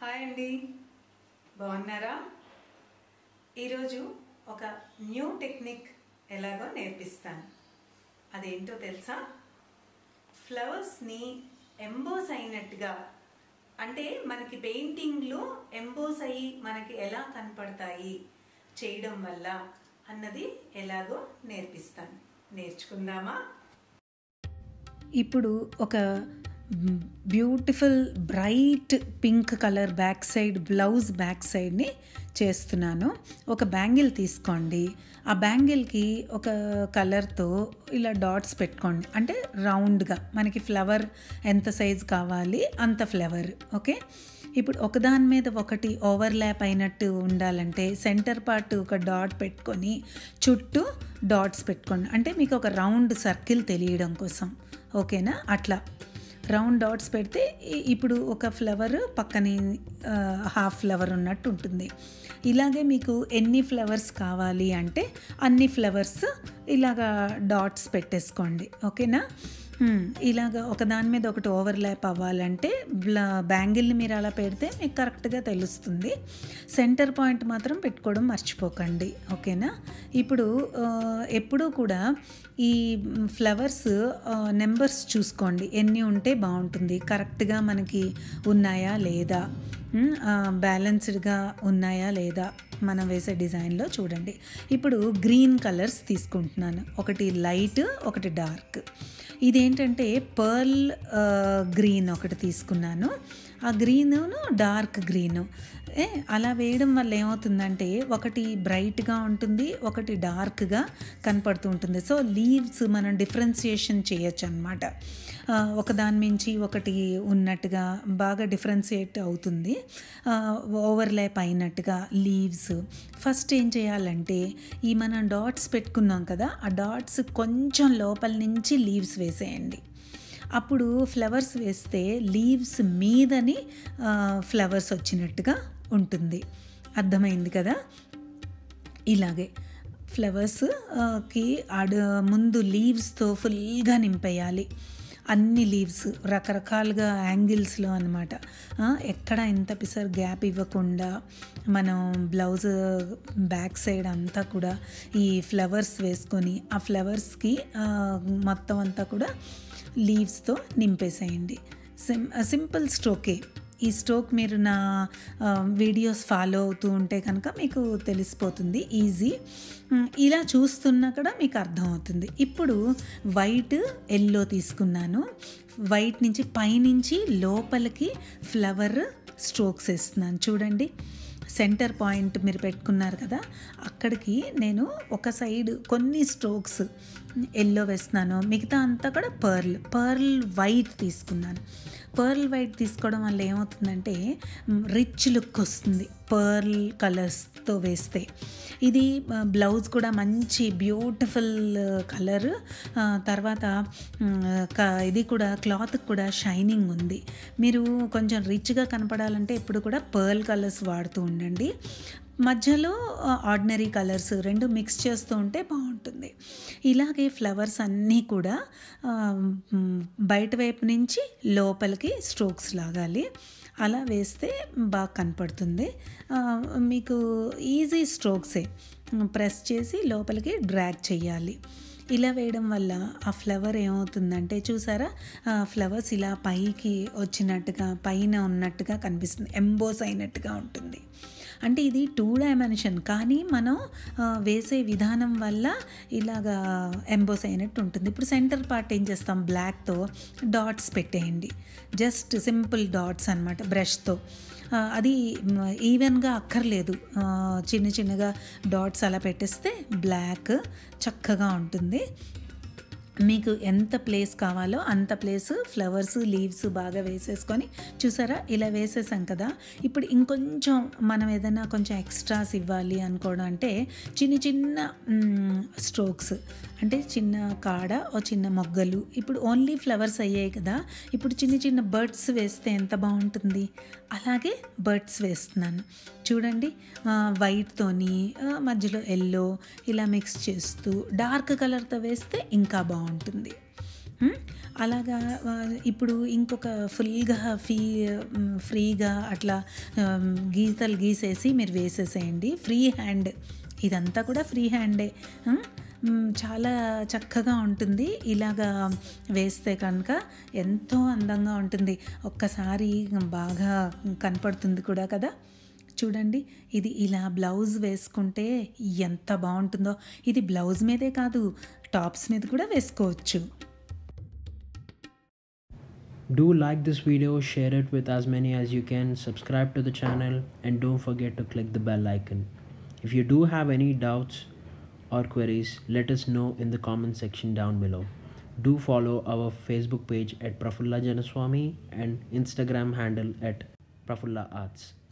Hi అండి బాగున్నారా ఈరోజు ఒక న్యూ టెక్నిక్ ఎలాగో నేర్పిస్తాను అదేంటో తెలుసా ఫ్లవర్స్ని ఎంబోస్ అయినట్టుగా అంటే మనకి పెయింటింగ్లో ఎంబోస్ అయ్యి మనకి ఎలా కనపడతాయి చేయడం వల్ల అన్నది ఎలాగో నేర్పిస్తాను నేర్చుకుందామా ఇప్పుడు ఒక beautiful bright pink colour back side blouse back సైడ్ని చేస్తున్నాను ఒక బ్యాంగిల్ తీసుకోండి ఆ బ్యాంగిల్కి ఒక కలర్తో ఇలా డాట్స్ పెట్టుకోండి అంటే రౌండ్గా మనకి ఫ్లవర్ ఎంత సైజ్ కావాలి అంత ఫ్లవర్ ఓకే ఇప్పుడు ఒకదాని మీద ఒకటి ఓవర్లాప్ అయినట్టు ఉండాలంటే సెంటర్ పార్ట్ ఒక డాట్ పెట్టుకొని చుట్టూ డాట్స్ పెట్టుకోండి అంటే మీకు ఒక రౌండ్ సర్కిల్ తెలియడం కోసం ఓకేనా అట్లా రౌండ్ డాట్స్ పెడితే ఇ- ఇప్పుడు ఒక ఫ్లవర్ పక్కనే హాఫ్ ఫ్లవర్ ఉన్నట్టు ఉంటుంది ఇలాగే మీకు ఎన్ని ఫ్లవర్స్ కావాలి అంటే అన్ని ఫ్లవర్స్ ఇలాగా డాట్స్ పెట్టేసుకోండి ఓకేనా మ్మ్. ఇలాగ ఒకదాని మీద ఒకటి ఓవర్లాప్ అవ్వాలంటే బ్లా బ్యాంగిల్ని మీరు అలా పెడితే మీకు కరెక్ట్గా తెలుస్తుంది సెంటర్ పాయింట్ మాత్రం పెట్టుకోవడం మర్చిపోకండి ఓకేనా ఇప్పుడు ఆ, ఎప్పుడూ కూడా ఈ ఫ్లవర్స్ నెంబర్స్ చూసుకోండి ఎన్ని ఉంటే బాగుంటుంది కరెక్ట్గా మనకి ఉన్నాయా లేదా బ్యాలెన్స్డ్గా ఉన్నాయా లేదా మనం వేసే డిజైన్లో చూడండి ఇప్పుడు గ్రీన్ కలర్స్ తీసుకుంటున్నాను ఒకటి లైట్ ఒకటి డార్క్ ఇదేంటంటే పర్ల్ గ్రీన్ ఒకటి తీసుకున్నాను ఆ గ్రీను డార్క్ గ్రీను ఏ అలా వేయడం వల్ల ఏమవుతుందంటే ఒకటి బ్రైట్గా ఉంటుంది ఒకటి డార్క్గా కనపడుతూ ఉంటుంది సో లీవ్స్ మనం డిఫరెన్సియేషన్ చేయొచ్చు అనమాట ఒకదాని మించి ఒకటి ఉన్నట్టుగా బాగా డిఫరెన్షియేట్ అవుతుంది ఓవర్లాప్ అయినట్టుగా లీవ్స్ ఫస్ట్ ఏం చేయాలంటే ఈ మనం డాట్స్ పెట్టుకున్నాం కదా ఆ డాట్స్ కొంచెం లోపల నుంచి లీవ్స్ వేసేయండి అప్పుడు ఫ్లవర్స్ వేస్తే లీవ్స్ మీదని ఫ్లవర్స్ వచ్చినట్టుగా ఉంటుంది అర్థమైంది కదా ఇలాగే ఫ్లవర్స్ ఆ, కి ఆడ ముందు లీవ్స్తో ఫుల్గా నింపేయాలి అన్ని లీవ్స్ రకరకాలుగా యాంగిల్స్లో అనమాట ఎక్కడ ఇంత పిసర్ గ్యాప్ ఇవ్వకుండా మనం బ్లౌజ్ బ్యాక్ సైడ్ అంతా కూడా ఈ ఫ్లవర్స్ వేసుకొని ఆ ఫ్లవర్స్కి మొత్తం అంతా కూడా లీవ్స్తో నింపేసేయండి సిం సింపుల్ స్ట్రోకే ఈ స్ట్రోక్ మీరు నా ఆ, వీడియోస్ ఫాలో అవుతూ ఉంటే కనుక మీకు తెలిసిపోతుంది ఈజీ ఉమ్, ఇలా చూస్తున్నా కూడా మీకు అర్థమవుతుంది ఇప్పుడు వైట్ ఎల్లో తీసుకున్నాను వైట్ నుంచి పైనుంచి లోపలికి ఫ్లవర్ స్ట్రోక్స్ వేస్తున్నాను చూడండి సెంటర్ పాయింట్ మీరు పెట్టుకున్నారు కదా అక్కడికి నేను ఒక సైడ్ కొన్ని స్ట్రోక్స్ ఎల్లో వేస్తున్నాను మిగతా అంతా కూడా పర్ల్ పర్ల్ వైట్ తీసుకున్నాను పర్ల్ వైట్ తీసుకోవడం వల్ల ఏమవుతుందంటే రిచ్ లుక్ వస్తుంది పర్ల్ కలర్స్తో వేస్తే ఇది బ్లౌజ్ కూడా మంచి బ్యూటిఫుల్ కలర్ తర్వాత మ్, క- ఇది కూడా క్లాత్ కూడా షైనింగ్ ఉంది మీరు కొంచెం రిచ్గా కనపడాలంటే ఎప్పుడు కూడా పర్ల్ కలర్స్ వాడుతూ ఉండండి మధ్యలో ఆర్డినరీ కలర్స్ రెండు మిక్స్ చేస్తూ ఉంటే బాగుంటుంది ఇలాగే ఫ్లవర్స్ అన్నీ కూడా ఆ, మ్, బయట వైపు నుంచి లోపలికి స్ట్రోక్స్ లాగాలి అలా వేస్తే బాగా కనపడుతుంది ఆ, మీకు ఈజీ స్ట్రోక్సే ప్రెస్ చేసి లోపలికి డ్రాగ్ చేయాలి ఇలా వేయడం వల్ల ఆ ఫ్లవర్ ఏమవుతుందంటే చూసారా ఆ ఫ్లవర్స్ ఇలా పైకి వచ్చినట్టుగా పైన ఉన్నట్టుగా కనిపిస్తుంది ఎంబోస్ అయినట్టుగా ఉంటుంది అంటే ఇది టూ డైమెన్షన్ కానీ మనం ఆ, వేసే విధానం వల్ల ఇలాగా ఎంబోస్ అయినట్టు ఉంటుంది ఇప్పుడు సెంటర్ పార్ట్ ఏం చేస్తాం బ్లాక్తో డాట్స్ పెట్టేయండి జస్ట్ సింపుల్ డాట్స్ అనమాట బ్రష్తో అది మ్, ఈవెన్గా అక్కర్లేదు ఆ, చిన్న చిన్నగా డాట్స్ అలా పెట్టేస్తే బ్లాక్ చక్కగా ఉంటుంది మీకు ఎంత ప్లేస్ కావాలో అంత ప్లేస్ ఫ్లవర్స్ లీవ్స్ బాగా వేసేసుకొని చూసారా ఇలా వేసేసాం కదా ఇప్పుడు ఇంకొంచెం మనం ఏదైనా కొంచెం ఎక్స్ట్రాస్ ఇవ్వాలి అనుకోవడం అంటే చిన్న చిన్న స్ట్రోక్స్ అంటే చిన్న కాడ ఓ చిన్న మొగ్గలు ఇప్పుడు ఓన్లీ ఫ్లవర్స్ అయ్యాయి కదా ఇప్పుడు చిన్న చిన్న బర్డ్స్ వేస్తే ఎంత బాగుంటుంది అలాగే బర్డ్స్ వేస్తున్నాను చూడండి వైట్తోని మధ్యలో ఎల్లో ఇలా మిక్స్ చేస్తూ డార్క్ కలర్తో వేస్తే ఇంకా బాగుంటుంది మ్, అలాగా ఆ, ఇప్పుడు ఇంకొక ఫుల్గా ఫీ మ్, ఫ్రీగా అట్లా ఆమ్, గీతలు గీసేసి మీరు వేసేసేయండి ఫ్రీ హ్యాండ్ ఇదంతా కూడా ఫ్రీ హ్యాండే మ్, మ్, చాలా చక్కగా ఉంటుంది ఇలాగా వేస్తే కనుక ఎంతో అందంగా ఉంటుంది ఒక్కసారి బాగా కనపడుతుంది కూడా కదా చూడండి ఇది ఇలా బ్లౌజ్ వేసుకుంటే ఎంత బాగుంటుందో ఇది బ్లౌజ్ మీదే కాదు టాప్స్ మీద కూడా వేసుకోవచ్చు Do like this video, share it with as many as you can, subscribe to the channel, and don't forget to click the bell icon. If you do have any doubts or queries, let us know in the comment section down below. Do follow our Facebook page at Prafulla Janaswamy and Instagram handle at Prafulla Arts.